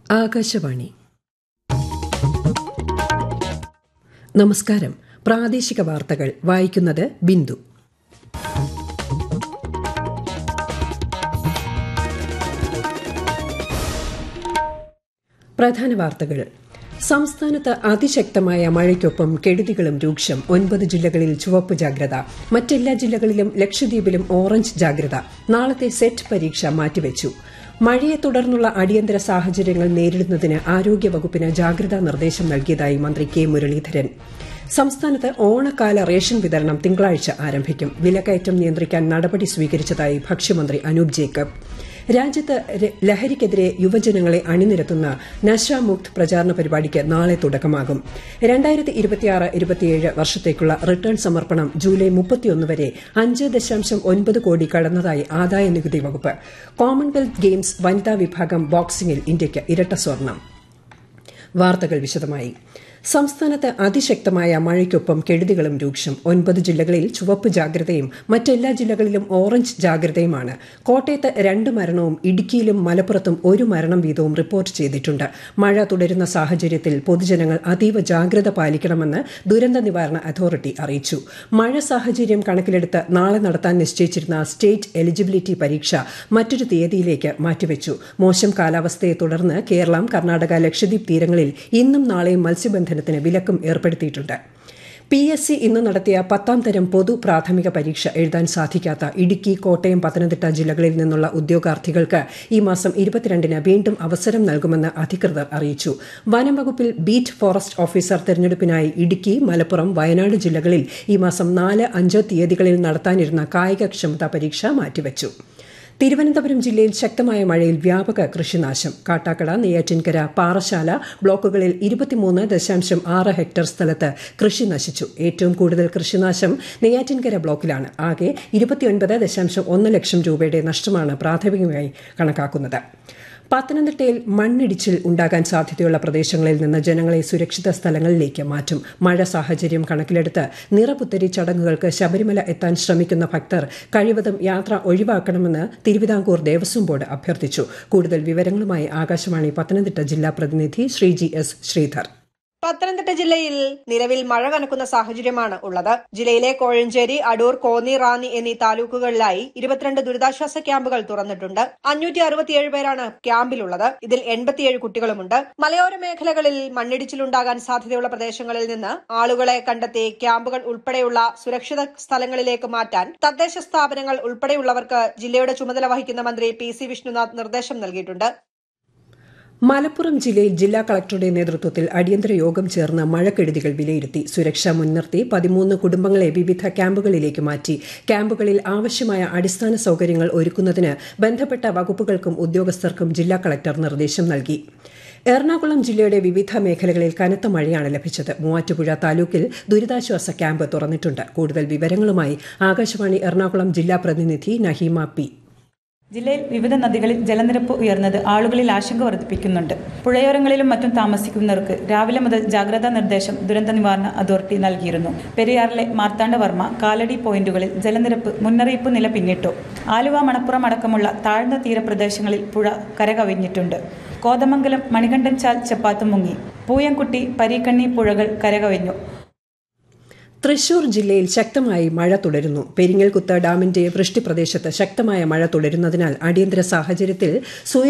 ആകാശവാണി നമസ്കാരം പ്രാദേശിക വാർത്തകൾ വായിക്കുന്നത് ബിന്ദു പ്രധാന വാർത്തകൾ സംസ്ഥാനത്ത് അതിശക്തമായ മഴയ്ക്കൊപ്പം കെടുതികളും രൂക്ഷം ഒൻപത് ജില്ലകളിൽ ചുവപ്പ് ജാഗ്രത മറ്റെല്ലാ ജില്ലകളിലും ലക്ഷദ്വീപിലും ഓറഞ്ച് ജാഗ്രത നാളത്തെ സെറ്റ് പരീക്ഷ മാറ്റിവച്ചു മഴയെ തുടർന്നുള്ള അടിയന്തര സാഹചര്യങ്ങൾ നേരിടുന്നതിന് ആരോഗ്യവകുപ്പിന് ജാഗ്രതാ നിർദ്ദേശം നൽകിയതായി മന്ത്രി കെ മുരളീധരൻ സംസ്ഥാനത്ത് ഓണക്കാല റേഷൻ വിതരണം തിങ്കളാഴ്ച ആരംഭിക്കും വിലക്കയറ്റം നിയന്ത്രിക്കാൻ നടപടി സ്വീകരിച്ചതായി ഭക്ഷ്യമന്ത്രി അനൂപ് ജേക്കബ് രാജ്യത്ത് ലഹരിക്കെതിരെ യുവജനങ്ങളെ അണിനിരത്തുന്ന നശാമുക്ത് പ്രചാരണ പരിപാടിക്ക് നാളെ തുടക്കമാകും വർഷത്തേക്കുള്ള റിട്ടേൺ സമർപ്പണം ജൂലൈ മുപ്പത്തിയൊന്ന് വരെ അഞ്ച് ദശാംശം ഒൻപത് കോടി കടന്നതായി ആദായ നികുതി വകുപ്പ് കോമൺവെൽത്ത് ഗെയിംസ് വനിതാ വിഭാഗം ബോക്സിംഗിൽ ഇന്ത്യയ്ക്ക് ഇരട്ട സ്വർണം വാർത്തകൾ വിശദമായി സംസ്ഥാനത്ത് അതിശക്തമായ മഴയ്ക്കൊപ്പം കെടുതികളും രൂക്ഷം ഒൻപത് ജില്ലകളിൽ ചുവപ്പ് ജാഗ്രതയും മറ്റെല്ലാ ജില്ലകളിലും ഓറഞ്ച് ജാഗ്രതയുമാണ് കോട്ടയത്ത് രണ്ട് മരണവും ഇടുക്കിയിലും മലപ്പുറത്തും ഒരു മരണം വീതവും റിപ്പോർട്ട് ചെയ്തിട്ടുണ്ട് മഴ തുടരുന്ന സാഹചര്യത്തിൽ പൊതുജനങ്ങൾ അതീവ ജാഗ്രത പാലിക്കണമെന്ന് ദുരന്ത നിവാരണ അതോറിറ്റി അറിയിച്ചു മഴ സാഹചര്യം കണക്കിലെടുത്ത് നാളെ നടത്താൻ നിശ്ചയിച്ചിരുന്ന സ്റ്റേറ്റ് എലിജിബിലിറ്റി പരീക്ഷ മറ്റൊരു തീയതിയിലേക്ക് മാറ്റിവെച്ചു മോശം കാലാവസ്ഥയെ തുടർന്ന് കേരളം കർണാടക ലക്ഷദ്വീപ് തീരങ്ങളിൽ ഇന്നും നാളെയും മത്സ്യബന്ധനം പഠനത്തിന് വിലക്കും ഏർപ്പെടുത്തിയിട്ടുണ്ട് പി എസ് സി ഇന്ന് നടത്തിയ പത്താം തരം പൊതു പ്രാഥമിക പരീക്ഷ എഴുതാൻ സാധിക്കാത്ത ഇടുക്കി കോട്ടയം പത്തനംതിട്ട ജില്ലകളിൽ നിന്നുള്ള ഉദ്യോഗാർത്ഥികൾക്ക് ഈ മാസം ഇരുപത്തിരണ്ടിന് വീണ്ടും അവസരം നൽകുമെന്ന് അധികൃതർ അറിയിച്ചു വനം വകുപ്പിൽ ബീറ്റ് ഫോറസ്റ്റ് ഓഫീസർ തെരഞ്ഞെടുപ്പിനായി ഇടുക്കി മലപ്പുറം വയനാട് ജില്ലകളിൽ ഈ മാസം നാല് അഞ്ച് തീയതികളിൽ നടത്താനിരുന്ന കായികക്ഷമതാ പരീക്ഷ മാറ്റിവച്ചു തിരുവനന്തപുരം ജില്ലയിൽ ശക്തമായ മഴയിൽ വ്യാപക കൃഷിനാശം കാട്ടാക്കട നെയ്യാറ്റിൻകര പാറശാല ബ്ലോക്കുകളിൽ ഇരുപത്തിമൂന്ന് ദശാംശം ആറ് ഹെക്ടർ സ്ഥലത്ത് കൃഷി നശിച്ചു ഏറ്റവും കൂടുതൽ കൃഷിനാശം നെയ്യാറ്റിൻകര ബ്ലോക്കിലാണ് ആകെ ഇരുപത്തിയൊൻപത് ദശാംശം ഒന്ന് ലക്ഷം രൂപയുടെ നഷ്ടമാണ് പ്രാഥമികമായി കണക്കാക്കുന്നത് പത്തനംതിട്ടയിൽ മണ്ണിടിച്ചിൽ ഉണ്ടാകാൻ സാധ്യതയുള്ള പ്രദേശങ്ങളിൽ നിന്ന് ജനങ്ങളെ സുരക്ഷിത സ്ഥലങ്ങളിലേക്ക് മാറ്റും മഴ സാഹചര്യം കണക്കിലെടുത്ത് നിറപുത്തരി ചടങ്ങുകൾക്ക് ശബരിമല എത്താൻ ശ്രമിക്കുന്ന ഭക്തർ കഴിവതും യാത്ര ഒഴിവാക്കണമെന്ന് തിരുവിതാംകൂർ ദേവസ്വം ബോർഡ് അഭ്യർത്ഥിച്ചു കൂടുതൽ വിവരങ്ങളുമായി ആകാശവാണി പത്തനംതിട്ട ജില്ലാ പ്രതിനിധി ശ്രീജി എസ് ശ്രീധർ പത്തനംതിട്ട ജില്ലയിൽ നിലവിൽ മഴ കനക്കുന്ന സാഹചര്യമാണ് ഉള്ളത് ജില്ലയിലെ കോഴഞ്ചേരി അടൂർ കോന്നി റാന്നി എന്നീ താലൂക്കുകളിലായി ഇരുപത്തിരണ്ട് ദുരിതാശ്വാസ ക്യാമ്പുകൾ തുറന്നിട്ടുണ്ട് അഞ്ഞൂറ്റി അറുപത്തിയേഴ് പേരാണ് ക്യാമ്പിലുള്ളത് ഇതിൽ എൺപത്തിയേഴ് കുട്ടികളുമുണ്ട് മലയോര മേഖലകളിൽ മണ്ണിടിച്ചിലുണ്ടാകാൻ സാധ്യതയുള്ള പ്രദേശങ്ങളിൽ നിന്ന് ആളുകളെ കണ്ടെത്തി ക്യാമ്പുകൾ ഉൾപ്പെടെയുള്ള സുരക്ഷിത സ്ഥലങ്ങളിലേക്ക് മാറ്റാൻ തദ്ദേശ സ്ഥാപനങ്ങൾ ഉൾപ്പെടെയുള്ളവർക്ക് ജില്ലയുടെ ചുമതല വഹിക്കുന്ന മന്ത്രി പി സി വിഷ്ണുനാഥ് നിർദ്ദേശം നൽകിയിട്ടുണ്ട് മലപ്പുറം ജില്ലയിൽ ജില്ലാ കളക്ടറുടെ നേതൃത്വത്തിൽ അടിയന്തര യോഗം ചേർന്ന് മഴക്കെടുതികൾ വിലയിരുത്തി സുരക്ഷ മുൻനിർത്തി പതിമൂന്ന് കുടുംബങ്ങളെ വിവിധ ക്യാമ്പുകളിലേക്ക് മാറ്റി ക്യാമ്പുകളിൽ ആവശ്യമായ അടിസ്ഥാന സൌകര്യങ്ങൾ ഒരുക്കുന്നതിന് ബന്ധപ്പെട്ട വകുപ്പുകൾക്കും ഉദ്യോഗസ്ഥർക്കും ജില്ലാ കളക്ടർ നിർദ്ദേശം നൽകി എറണാകുളം ജില്ലയുടെ വിവിധ മേഖലകളിൽ കനത്ത മഴയാണ് ലഭിച്ചത് മൂവാറ്റുപുഴ താലൂക്കിൽ ദുരിതാശ്വാസ ക്യാമ്പ് തുറന്നിട്ടുണ്ട് കൂടുതൽ വിവരങ്ങളുമായി ആകാശവാണി എറണാകുളം ജില്ലാ പ്രതിനിധി നഹീമ പി ജില്ലയിൽ വിവിധ നദികളിൽ ജലനിരപ്പ് ഉയർന്നത് ആളുകളിൽ ആശങ്ക വർദ്ധിപ്പിക്കുന്നുണ്ട് പുഴയോരങ്ങളിലും മറ്റും താമസിക്കുന്നവർക്ക് രാവിലെ മുതൽ ജാഗ്രതാ നിർദ്ദേശം ദുരന്ത നിവാരണ അതോറിറ്റി നൽകിയിരുന്നു പെരിയാറിലെ മാർത്താണ്ഡവർമ്മ കാലടി പോയിന്റുകളിൽ ജലനിരപ്പ് മുന്നറിയിപ്പ് നില പിന്നിട്ടു ആലുവ മണപ്പുറം അടക്കമുള്ള താഴ്ന്ന തീരപ്രദേശങ്ങളിൽ പുഴ കരകവിഞ്ഞിട്ടുണ്ട് കോതമംഗലം മണികണ്ഠൻ ചാൽ ചപ്പാത്ത് മുങ്ങി പൂയംകുട്ടി പരീക്കണ്ണി പുഴകൾ കരകവിഞ്ഞു തൃശൂർ ജില്ലയിൽ ശക്തമായി മഴ തുടരുന്നു പെരിങ്ങൽകുത്ത് ഡാമിന്റെ വൃഷ്ടി പ്രദേശത്ത് ശക്തമായ മഴ തുടരുന്നതിനാൽ അടിയന്തര സാഹചര്യത്തിൽ